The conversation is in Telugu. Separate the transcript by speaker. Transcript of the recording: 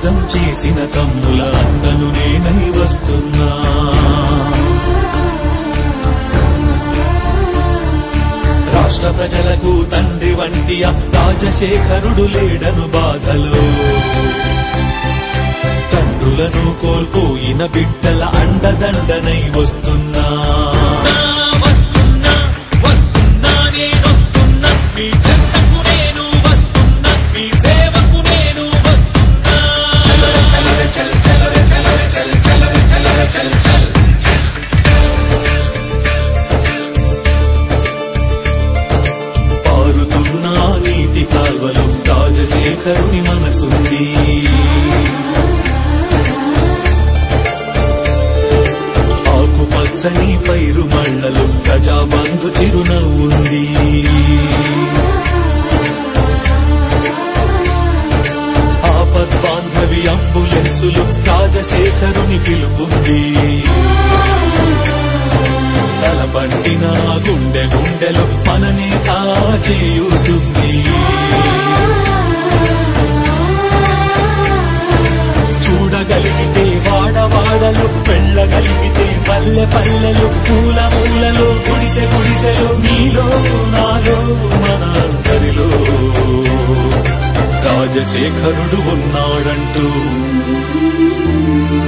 Speaker 1: త్యాగం చేసిన తమ్ముల అన్నను నేనై వస్తున్నా రాష్ట్ర ప్రజలకు తండ్రి వంటి ఆ రాజశేఖరుడు లేడను బాధలో తండ్రులను కోల్పోయిన బిడ్డల అండదండనై వస్తున్నా వస్తున్నా వస్తున్నా నేనొస్తున్నా మీ చెంతకు నేను వస్తున్నా మీ సేవకు నేను వస్తున్నా చలర చలర చల్ చలర చలర చల్ చలర చలర చల్ చల్ పారుతున్న నీటి కాల్వలో రాజశేఖరుని మనసుంది ఆకుపచ్చని పైరు మళ్ళలో ప్రజాబంధు చిరునవ్వుంది ఆపద్బాంధవి అంబులెన్సులు రాజశేఖరుని పిలుపుంది తలపట్టిన గుండె గుండెలో మననే చేయుతుంది చూడగలిగితే వాడవాడలు వెళ్ళగలిగితే పల్లె పల్లెలు పూల మూలలో గుడిసె గుడిసెలు నీలో నాలో మన అందరిలో రాజశేఖరుడు ఉన్నాడంటూ